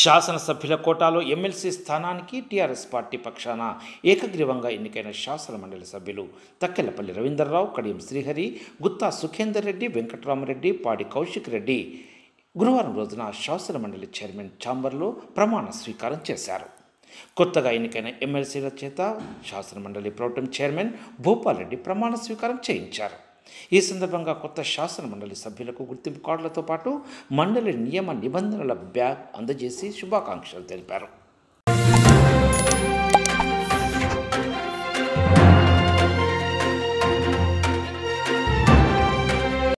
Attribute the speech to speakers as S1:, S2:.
S1: శాసనసభ్యుల కోటాలో ఎమ్మెల్సీ స్థానానికి టీఆర్ఎస్ పార్టీ పక్షాన ఏకగ్రీవంగా ఎన్నికైన శాసన మండలి సభ్యులు తక్కెలపల్లి రవీందర్రావు కడియం శ్రీహరి గుత్తా సుఖేందర్ రెడ్డి వెంకట్రామరెడ్డి పాడి కౌశిక్ రెడ్డి గురువారం రోజున శాసన మండలి చైర్మన్ ఛాంబర్లో ప్రమాణ స్వీకారం చేశారు కొత్తగా ఎన్నికైన ఎమ్మెల్సీల చేత శాసన మండలి ప్రోటం చైర్మన్ భూపాల్ రెడ్డి ప్రమాణ స్వీకారం చేయించారు ఈ సందర్భంగా కొత్త శాసన మండలి సభ్యులకు గుర్తింపు కార్డులతో పాటు మండలి నియమ నిబంధనల బ్యాగ్ అందజేసి శుభాకాంక్షలు తెలిపారు